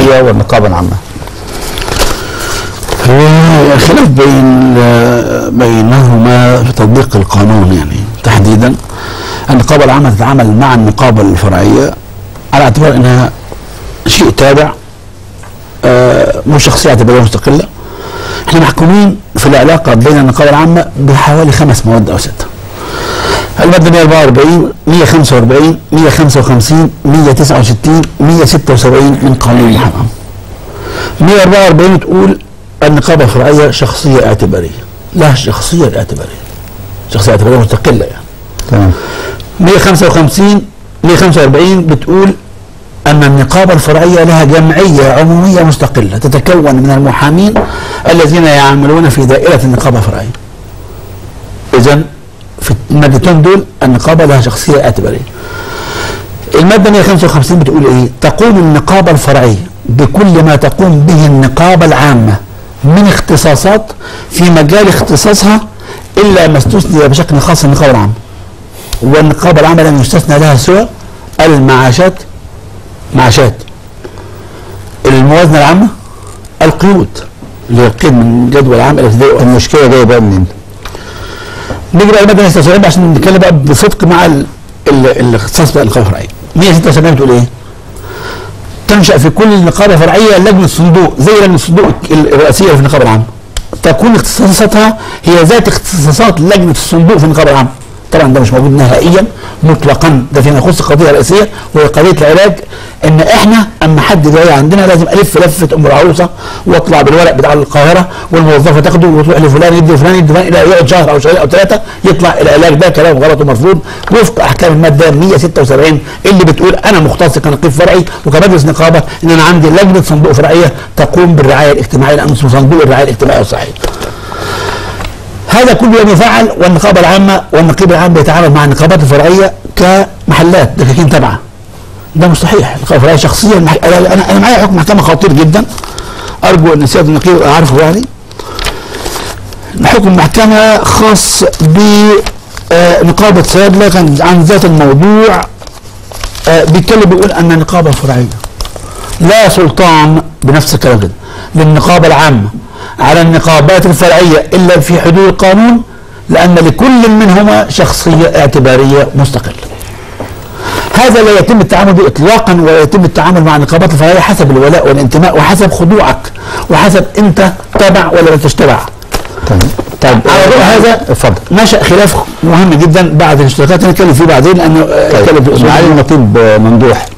الفرعيه والنقابه العامه هو خلاف بين بينهما في تطبيق القانون يعني تحديدا النقابه العامه تتعامل مع النقابه الفرعيه على اعتبار انها شيء تابع آه، مش شخصيه اعتباريه مستقله احنا محكومين في العلاقه بين النقابه العامه بحوالي خمس مواد او سته المادة 144 145 155 169 176 من قانون المحاماة 144 تقول النقابة الفرعية شخصية اعتبارية لها شخصية اعتبارية شخصية اعتبارية مستقلة يعني تمام 155 145 بتقول أن النقابة الفرعية لها جمعية عمومية مستقلة تتكون من المحامين الذين يعملون في دائرة النقابة الفرعية. إذا في المادتين دول النقابة لها شخصية اعتبارية. المادة 155 بتقول إيه؟ تقوم النقابة الفرعية بكل ما تقوم به النقابة العامة من اختصاصات في مجال اختصاصها إلا ما استثني بشكل خاص النقابة العامة. والنقابة العامة لم يستثنى لها سوى المعاشات معاشات الموازنة العامة القيود اللي هي القيد من جدول عام الابتدائي المشكله جايه بقى منين؟ نيجي بقى الماده 176 بقى عشان نتكلم بقى بصدق مع ال- ال- الاختصاص بقى النقابه الفرعيه 176 بتقول ايه؟ تنشا في كل نقابه فرعيه لجنه صندوق زي لجنه الصندوق ال- الرئاسيه في النقابه العامه تكون اختصاصاتها هي ذات اختصاصات لجنه الصندوق في النقابه العامه طبعا ده مش موجود نهائيا مطلقا ده فيما يخص القضيه الرئيسيه وهي قضيه العلاج ان احنا اما حد جاي عندنا لازم الف لفه ام العروسه واطلع بالورق بتاع القاهره والموظفه تاخده وتروح لفلان يدي فلان يدي فلان الى يقعد شهر او شهرين او ثلاثه يطلع العلاج ده كلام غلط ومرفوض وفق احكام الماده 176 اللي بتقول انا مختص كنقيب فرعي وكمجلس نقابه ان انا عندي لجنه صندوق فرعيه تقوم بالرعايه الاجتماعيه لانه اسمه صندوق الرعايه الاجتماعيه والصحيه. هذا كله لم يفعل والنقابه العامه والنقيب العام بيتعامل مع النقابات الفرعيه كمحلات دكاكين تبعه. ده مش صحيح، النقابه الفرعيه شخصيا مح... انا انا أنا معايا حكم محكمه خطير جدا ارجو ان سياده النقيب يبقى عارفه يعني. حكم محكمه خاص بنقابه صيادله كان عن ذات الموضوع آه، بيتكلم بيقول ان النقابه الفرعيه لا سلطان بنفس الكلام كده للنقابة العامة على النقابات الفرعية إلا في حدود القانون لأن لكل منهما شخصية اعتبارية مستقلة هذا لا يتم التعامل به اطلاقا ولا يتم التعامل مع النقابات الفرعيه حسب الولاء والانتماء وحسب خضوعك وحسب انت تبع ولا لا تتبع تمام طيب على ضوء هذا اتفضل نشا خلاف مهم جدا بعد الاشتراكات هنتكلم فيه بعدين لانه آه، طيب نتكلم في الأسبوع معالي النقيب ممدوح